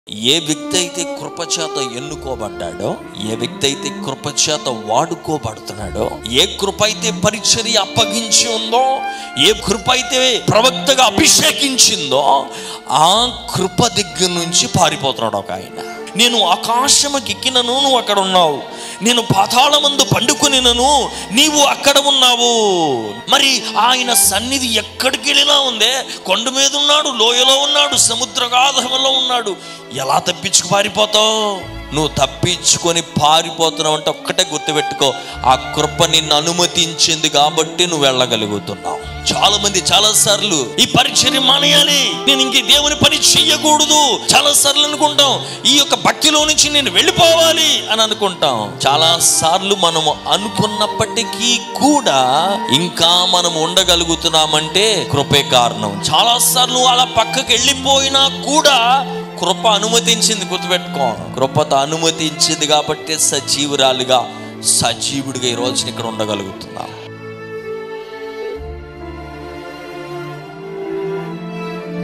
ఏ వ్యక్తి అయితే కృపచేత ఎన్నుకోబడ్డాడో ఏ వ్యక్తి అయితే కృపచేత వాడుకోబడుతున్నాడో ఏ కృప అయితే పరిచర్య అప్పగించి ఉందో ఏ కృప అయితే ప్రవక్తగా అభిషేకించిందో ఆ కృప దగ్గర నుంచి పారిపోతున్నాడు ఒక ఆయన నేను ఆకాశముకి ఎక్కినను నువ్వు అక్కడ ఉన్నావు నేను పాతాళమందు పండుకొనినను నీవు అక్కడ ఉన్నావు మరి ఆయన సన్నిధి ఎక్కడికి వెళ్ళినా ఉందే కొండ మీద ఉన్నాడు లోయలో ఉన్నాడు సముద్రగాధంలో ఉన్నాడు ఎలా తప్పించుకు పారిపోతావు నువ్వు తప్పించుకొని పారిపోతున్నావు అంటే ఒక్కటే గుర్తుపెట్టుకో ఆ కృప నిన్ను అనుమతించింది కాబట్టి నువ్వు వెళ్ళగలుగుతున్నావు చాలా మంది చాలా సార్లు ఈ పరిచర్య మానేయాలి నేను ఇంక దేవుని పని చెయ్యకూడదు చాలా సార్లు అనుకుంటాం ఈ యొక్క భక్తిలో నుంచి నేను వెళ్ళిపోవాలి అని అనుకుంటాం చాలా సార్లు మనము అనుకున్నప్పటికీ కూడా ఇంకా మనం ఉండగలుగుతున్నామంటే కృపే కారణం చాలా సార్లు అలా పక్కకి వెళ్ళిపోయినా కూడా కృప అనుమతించింది గుర్తుపెట్టుకో కృపత అనుమతించింది కాబట్టి సజీవురాలుగా సజీవుడిగా ఈ రోజున ఇక్కడ ఉండగలుగుతున్నాం